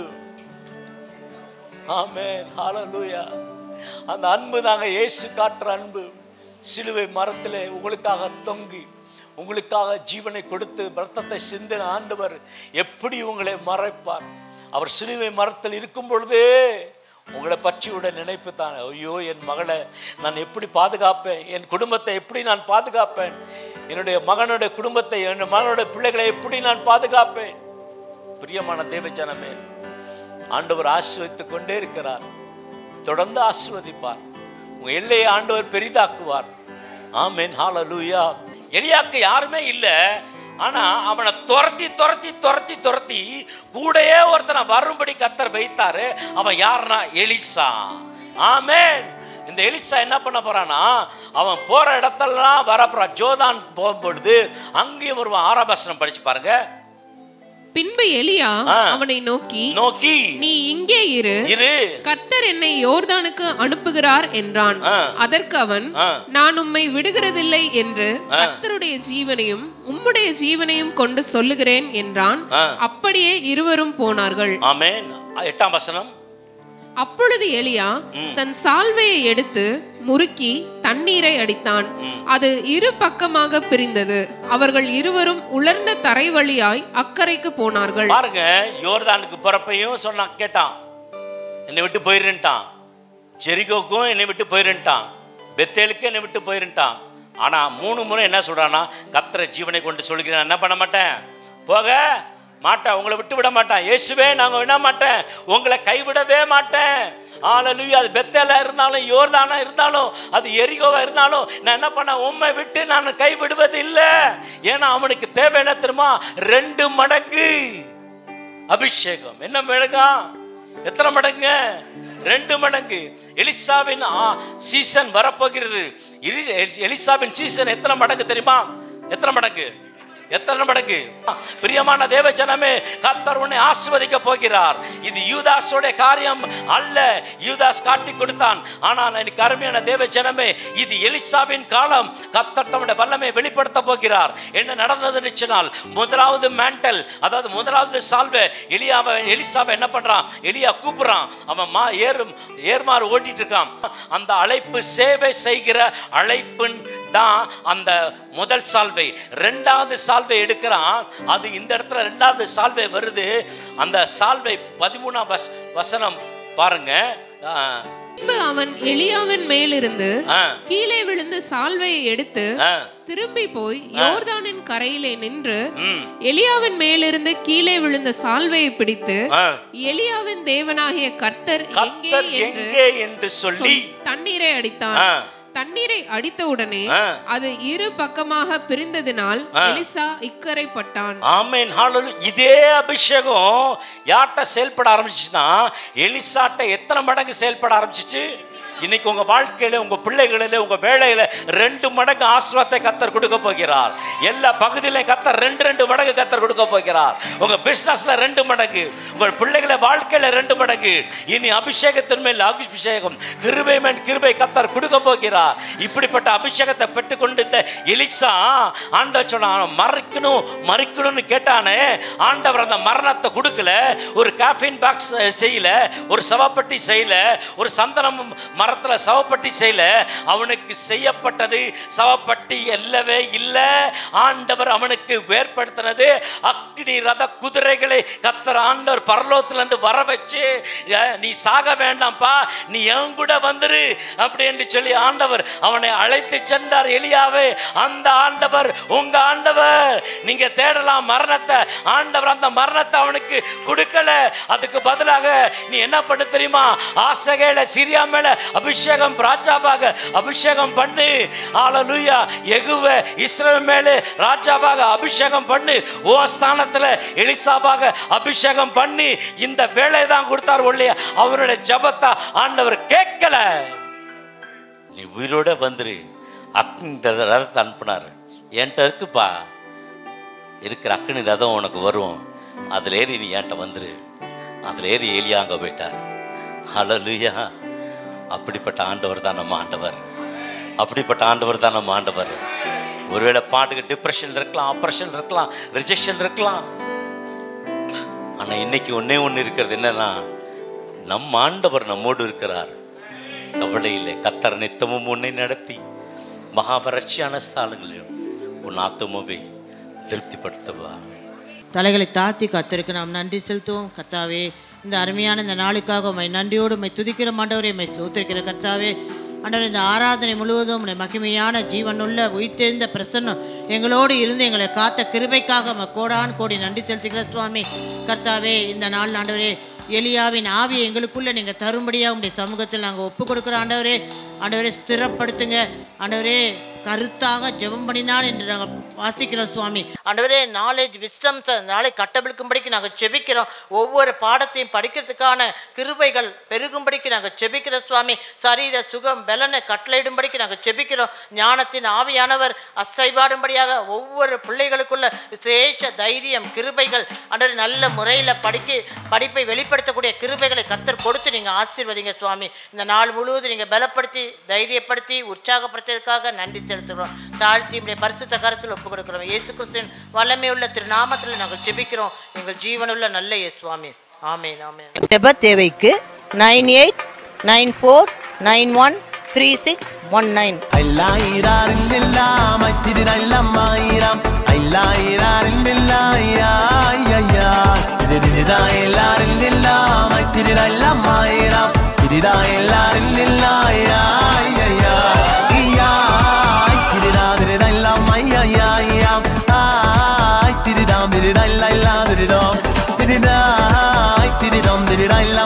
ஆமென் ஹalleluya அந்த அன்பு தாங்க இயேசு காட்டுற அன்பு சிலுவை மரத்திலே உங்களுக்காக தொங்கி உங்களுக்காக ஜீவனை கொடுத்து ரத்தத்தை சிந்தின ஆண்டவர் எப்படி உங்களை மறைப்பார் அவர் சிலுவை மரத்தில் இருக்கும் பொழுதே உங்களை பற்றியோட நினைப்பு தான் ஐயோ என் மகளை நான் எப்படி பாதுகாப்பேன் என் குடும்பத்தை எப்படி நான் பாதுகாப்பேன் என்னுடைய மகனுடைய குடும்பத்தை என் மகனுடைய பிள்ளைகளை எப்படி நான் பாதுகாப்பேன் பிரியமான தேவஜனமே ஆண்டவர் ஆசிர்வதித்துக் கொண்டே இருக்கிறார் தொடர்ந்து ஆசிர்வதிப்பார் உங்க எல்லையை ஆண்டவர் பெரிதாக்குவார் ஆமென் ஹalleluya எலியாக்கு யாருமே இல்ல ஆனா அவனை துரத்தி துரத்தி துரத்தி துரத்தி கூடயே ஒருத்தனை வரும்படி கத்தர் வைத்தாரு அவன் யாருன்னா எலிசா ஆமென் இந்த எலிசா என்ன பண்ண போறானா அவன் போற இடத்தெல்லாம் வரப்போறான் ஜோதான் போகும்பொழுது அங்கேயும் வருவான் ஆறாபாசனம் படிச்சு பாருங்க பின்பு எலியா ஆ. அவனை நோக்கி நோக்கி நீ இங்கே இரு இரு கர்த்தர் என்னை யோர்தானுக்கு அனுப்புகிறார் என்றான் ஆ. அதற்கு அவன் ஆ. நான் உம்மை விடுகிறதில்லை என்று கர்த்தருடைய ஜீவனையும் உம்முடைய ஜீவனையும் கொண்டு சொல்லுகிறேன் என்றான் ஆ. அப்படியே இருவரும் போனார்கள் ஆமென் எட்டாம் வசனம் அப்பொழுது எலியா தன் சால்வையை எடுத்து முறுக்கி தண்ணீரை அடித்தான் அது இரு பக்கமாக பிரிந்தது அவர்கள் இருவரும் உலர்ந்த தரை வழியாய் அக்கறைக்கு போனார்கள் பாருங்க யோர்தானுக்கு பிறப்பையும் சொன்னான் கேட்டான் என்னை விட்டு போயிருன்ட்டான் ஜெரிகோக்கும் என்னை விட்டு போயிருன்ட்டான் பெத்தேலுக்கும் என்னை விட்டு போயிருன்ட்டான் ஆனா மூணு முறை என்ன சொல்றானா கத்திர ஜீவனை கொண்டு சொல்கிறேன் நான் என்ன பண்ண மாட்டேன் போக மாட்டேன் உங்களை விட்டு விட மாட்டேன் இயேசுவே நாங்கள் விட மாட்டேன் உங்களை கைவிடவே மாட்டேன் ஆளலுயா அது பெத்தேலா இருந்தாலும் யோர்தானா இருந்தாலும் அது எரிகோவா இருந்தாலும் நான் என்ன பண்ண உண்மை விட்டு நான் கைவிடுவது இல்லை ஏன்னா அவனுக்கு தேவை என்ன தெரியுமா ரெண்டு மடங்கு அபிஷேகம் என்ன மடங்கா எத்தனை மடங்கு ரெண்டு மடங்கு எலிசாவின் சீசன் வரப்போகிறது எலி- எலிசாவின் சீசன் எத்தனை மடங்கு தெரியுமா எத்தனை மடங்கு எத்தனை மடங்கு பிரியமான தேவஜனமே கத்தர் உன்னை ஆஸ்வதிக்க போகிறார் இது யூதாஸோட காரியம் அல்ல யூதாஸ் காட்டி கொடுத்தான் ஆனால் எனக்கு அருமையான தேவஜனமே இது எலிசாவின் காலம் கத்தர் தம்முடைய வல்லமை வெளிப்படுத்த போகிறார் என்ன நடந்ததுன்னு சொன்னால் முதலாவது மேண்டல் அதாவது முதலாவது சால்வை எலியாவை எலிசாவை என்ன பண்றான் எலியா கூப்பிடுறான் அவன் மா ஏறும் ஏர்மாறு ஓட்டிட்டு இருக்கான் அந்த அழைப்பு சேவை செய்கிற அழைப்பின் தான் அந்த முதல் சால்வை ரெண்டாவது சால்வை எடுக்கிறான் அது இந்த இடத்துல ரெண்டாவது சால்வை வருது அந்த சால்வை பதிமூணாம் வஸ் வசனம் பாருங்க ஆ, பின்பு அவன் எலியாவின் மேலிருந்து ஆ. கீழே விழுந்து சால்வையை எடுத்து ஆ, திரும்பி போய் யோர்தானின் கரையிலே நின்று ம், எலியாவின் மேலிருந்து கீழே விழுந்த சால்வையை பிடித்து ஆ. எலியாவின் தேவனாகிய கர்த்தர் எங்கே கர்த்தர் என்று எங்கே என்று சொல்லி தண்ணீரை அடித்தான் ஆ. தண்ணீரை அடித்த உடனே ஆ. அது இரு பக்கமாக பிரிந்ததினால் எலிசா இக்கரைப்பட்டான் ஆமென் ஹalleluya இதே அபிஷேகம் யார்கிட்ட செயல்பட ஆரம்பிச்சுச்சுன்னா எலிசாட்ட எத்தனை மடங்கு செயல்பட ஆரம்பிச்சிச்சு இன்னைக்கு உங்க வாழ்க்கையில உங்க பிள்ளைகளில உங்க வேலையில ரெண்டு மடங்கு ஆஸ்வாத்தை கத்தர் கொடுக்க போகிறார் எல்லா பகுதியிலையும் கத்தர் ரெண்டு ரெண்டு மடங்கு கத்தர் கொடுக்க போகிறார் உங்க பிசினஸ்ல ரெண்டு மடங்கு உங்க பிள்ளைகளை வாழ்க்கையில ரெண்டு மடங்கு இனி அபிஷேகத்தின் மேல் அபிஷேகம் கிருபை மேல் கிருபை கத்தர் கொடுக்க போகிறார் இப்படிப்பட்ட அபிஷேகத்தை பெற்றுக்கொண்டு இந்த எலிசா ஆண்டவர் சொன்னான் மறைக்கணும் மறிக்கணும்னு கேட்டானே ஆண்டவர் அந்த மரணத்தை கொடுக்கல ஒரு காஃபின் பாக்ஸ் செய்யல ஒரு சவப்பட்டி செய்யல ஒரு சந்தனம் மரத்துல சவப்பட்டி செய்யல அவனுக்கு செய்யப்பட்டது சவப்பட்டி இல்லவே இல்லை ஆண்டவர் அவனுக்கு வேர்படுத்தினது அக்னி ரத குதிரைகளை கத்தர் ஆண்டவர் பரலோகத்திலிருந்து வர வச்சு "ஏ, நீ சாக வேண்டாம்ப்பா நீ என் கூட வந்துரு அப்படின்னு சொல்லி ஆண்டவர் அவனை அழைத்து சென்றார் எலியாவே அந்த ஆண்டவர் உங்க ஆண்டவர் நீங்க தேடலாம் மரணத்தை ஆண்டவர் அந்த மரணத்தை அவனுக்கு கொடுக்கல அதுக்கு பதிலாக நீ என்ன பண்ணு தெரியுமா ஆசகையில சிரியா மேல அபிஷேகம் ராஜாவாக அபிஷேகம் பண்ணு ஆலலூயா எகுவ இஸ்ரவேல் மேலே ராஜாவாக அபிஷேகம் பண்ணு ஓ ஸ்தானத்துல எலிசாவாக அபிஷேகம் பண்ணி இந்த வேலையை தான் கொடுத்தார் ஒல்லையா அவருடைய ஜபத்தை ஆண்டவர் கேட்கல நீ உயிரோட வந்துரு அக்னி ரதத்தை அனுப்புனார் என்கிட்ட இருக்குப்பா இருக்கிற அக்னி ரதம் உனக்கு வரும் அதில் ஏறி நீ என்கிட்ட வந்துரு அதில் ஏறி ஏலியா அங்கே போயிட்டார் ஹalleluya அப்படிப்பட்ட ஆண்டவர் தான் நம்ம ஆண்டவர் அப்படிப்பட்ட ஆண்டவர் தான் நம்ம ஆண்டவர் ஒருவேளை பாட்டுக்கு டிப்ரெஷன் இருக்கலாம் ஆப்ரேஷன் இருக்கலாம் ரிஜெக்ஷன் இருக்கலாம் ஆனால் இன்னைக்கு ஒண்ணே ஒன்று இருக்கிறது என்னன்னா நம் ஆண்டவர் நம்மோடு இருக்கிறார் கவலை இல்லை கத்தர் நித்தமும் உன்னை நடத்தி மகா வறட்சியான ஸ்தானங்களிலும் உன் ஆத்துமாவை திருப்திப்படுத்துவார் தலைகளை தாழ்த்தி கர்த்தருக்கு நாம் நன்றி செலுத்துவோம் கர்த்தாவே இந்த அருமையான இந்த நாளுக்காக உம்மை நன்றியோடு உம்மை துதிக்கிற மாண்டவரே உம்மை சோத்திருக்கிற கர்த்தாவே ஆண்டவர் இந்த ஆராதனை முழுவதும் உம்முடைய மகிமையான ஜீவனுள்ள உயிர்த்தெழுந்த பிரசன்னம் எங்களோடு இருந்து எங்களை காத்த கிருபைக்காக உம்மை கோடான் கோடி நன்றி செலுத்துகிற சுவாமி கர்த்தாவே இந்த நாள் ஆண்டவரே எலியாவின் ஆவியை எங்களுக்குள்ள நீங்கள் தரும்படியாக உங்களுடைய சமூகத்தில் நாங்கள் ஒப்பு கொடுக்குற ஆண்டவரே ஆண்டவரே ஸ்திரப்படுத்துங்க ஆண்டவரே கருத்தாக ஜெபம் பண்ணினான் என்று நாங்கள் வாசிக்கிறோம் சுவாமி ஆண்டவரே நாலேஜ் விஸ்டம் நாளை கட்டபிடிக்கும்படிக்கு நாங்கள் செபிக்கிறோம் ஒவ்வொரு பாடத்தையும் படிக்கிறதுக்கான கிருபைகள் பெருகும்படிக்கு நாங்கள் செபிக்கிறோம் சுவாமி சரீர சுகம் பலனை கட்டளையிடும்படிக்கு நாங்கள் செபிக்கிறோம் ஞானத்தின் ஆவியானவர் அசைபாடும்படியாக ஒவ்வொரு பிள்ளைகளுக்குள்ள விசேஷ தைரியம் கிருபைகள் ஆண்டவரே நல்ல முறையில் படிக்க படிப்பை வெளிப்படுத்தக்கூடிய கிருபைகளை கர்த்தர் கொடுத்து நீங்கள் ஆசீர்வதிங்க சுவாமி இந்த நாள் முழுவதும் நீங்கள் பலப்படுத்தி தைரியப்படுத்தி உற்சாகப்படுத்தியதற்காக நன்றி செலுத்துகிறோம் தாழ்த்தி உடைய பரிசுத்த கரத்தில் ஒப்பு கொடுக்கிறோம் இயேசு கிறிஸ்துவின் வல்லமையுள்ள திருநாமத்தில் நாங்கள் ஜெபிக்கிறோம் எங்கள் ஜீவனுள்ள நல்ல இயேசு சுவாமி ஆமேன் ஆமேன் ஜெப தேவைக்கு nine eight nine four nine one three six one nine Did